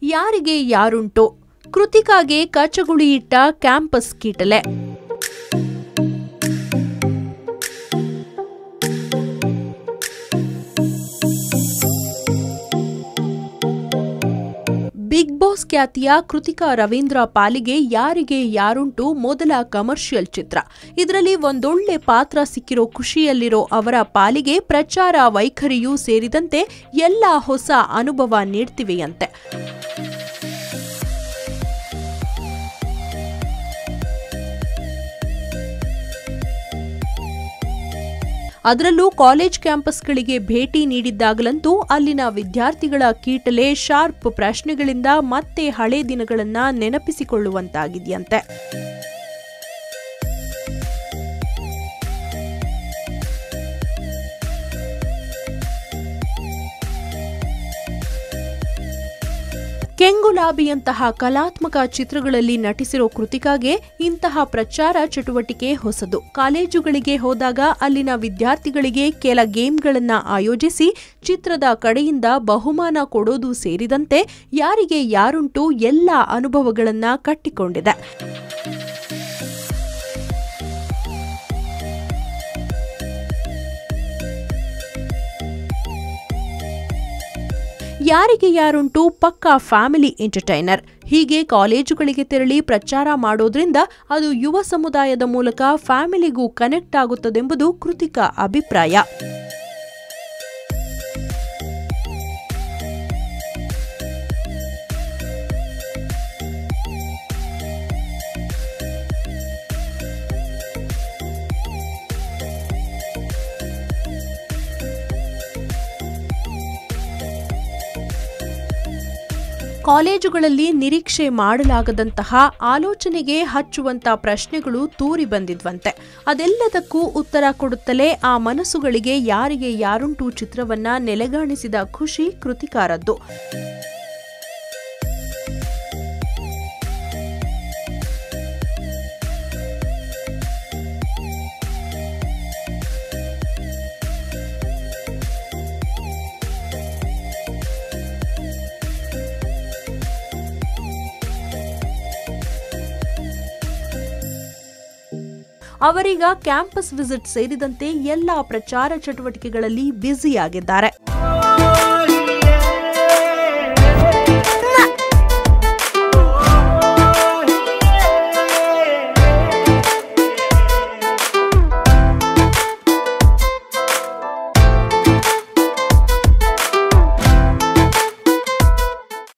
ಯಾರಿಗೆ ಯಾರುಂಟು ಕೃತಿಕಾಗೆ ಕಚಗುಳಿ ಇಟ್ಟ campus ಕೀಟಲೆ big boss ಖ್ಯಾತಿಯ ಕೃತಿಕಾ ರವೀಂದ್ರ ಪಾಲಿಗೆ ಯಾರಿಗೆ ಯಾರುಂಟು ಮೊದಲ ಕಮರ್ಷಿಯಲ್ ಚಿತ್ರ ಇದರಲ್ಲಿ ಒಂದೊಳ್ಳೆ ಪಾತ್ರ ಸಿಕ್ಕಿರೋ ಖುಷಿಯಲ್ಲಿರೋ ಅವರ ಪಾಲಿಗೆ ಪ್ರಚಾರ ವೈಖರಿಯೂ ಸೇರಿದಂತೆ ಎಲ್ಲ ಹೊಸ ಅನುಭವ ನೀಡ್ತಿವೆಯಂತೆ ಅದರಲ್ಲೂ ಕಾಲೇಜ್ ಕ್ಯಾಂಪಸ್ಗಳಿಗೆ ಭೇಟಿ ನೀಡಿದ್ದಾಗಲಂತೂ ಅಲ್ಲಿನ ವಿದ್ಯಾರ್ಥಿಗಳ ಕೀಟಲೆ ಶಾರ್ಪ್ ಪ್ರಶ್ನೆಗಳಿಂದ ಮತ್ತೆ ಹಳೆ ದಿನಗಳನ್ನ ನೆನಪಿಸಿಕೊಳ್ಳುವಂತಾಗಿದೆಯಂತೆ ಕೆಂಗುಲಾಬಿಯಂತಹ ಕಲಾತ್ಮಕ ಚಿತ್ರಗಳಲ್ಲಿ ನಟಿಸಿರೋ ಕೃತಿಕಾಗೆ ಇಂತಹ ಪ್ರಚಾರ ಚಟುವಟಿಕೆ ಹೊಸದು ಕಾಲೇಜುಗಳಿಗೆ ಹೋದಾಗ ಅಲ್ಲಿನ ವಿದ್ಯಾರ್ಥಿಗಳಿಗೆ ಕೆಲ ಗೇಮ್ಗಳನ್ನ ಆಯೋಜಿಸಿ ಚಿತ್ರದ ಕಡೆಯಿಂದ ಬಹುಮಾನ ಕೊಡೋದು ಸೇರಿದಂತೆ ಯಾರಿಗೆ ಯಾರುಂಟು ಎಲ್ಲ ಅನುಭವಗಳನ್ನ ಕಟ್ಟಿಕೊಂಡಿದೆ ಯಾರಿಗೆ ಯಾರುಂಟು ಪಕ್ಕಾ ಫ್ಯಾಮಿಲಿ ಎಂಟರ್ಟೈನರ್ ಹೀಗೆ ಕಾಲೇಜುಗಳಿಗೆ ತೆರಳಿ ಪ್ರಚಾರ ಮಾಡೋದ್ರಿಂದ ಅದು ಯುವ ಸಮುದಾಯದ ಮೂಲಕ ಫ್ಯಾಮಿಲಿಗೂ ಕನೆಕ್ಟ್ ಆಗುತ್ತದೆಂಬುದು ಕೃತಿಕಾ ಅಭಿಪ್ರಾಯ ಕಾಲೇಜುಗಳಲ್ಲಿ ನಿರೀಕ್ಷೆ ಮಾಡಲಾಗದಂತಹ ಆಲೋಚನೆಗೆ ಹಚ್ಚುವಂತ ಪ್ರಶ್ನೆಗಳು ತೂರಿ ಬಂದಿದ್ವಂತೆ ಅದೆಲ್ಲದಕ್ಕೂ ಉತ್ತರ ಕೊಡುತ್ತಲೇ ಆ ಮನಸ್ಸುಗಳಿಗೆ ಯಾರಿಗೆ ಯಾರುಂಟು ಚಿತ್ರವನ್ನ ನೆಲೆಗಾಣಿಸಿದ ಖುಷಿ ಕೃತಿಕಾರದ್ದು ಅವರೀಗ ಕ್ಯಾಂಪಸ್ ವಿಸಿಟ್ ಸೇರಿದಂತೆ ಎಲ್ಲ ಪ್ರಚಾರ ಚಟುವಟಿಕೆಗಳಲ್ಲಿ ಬ್ಯುಸಿಯಾಗಿದ್ದಾರೆ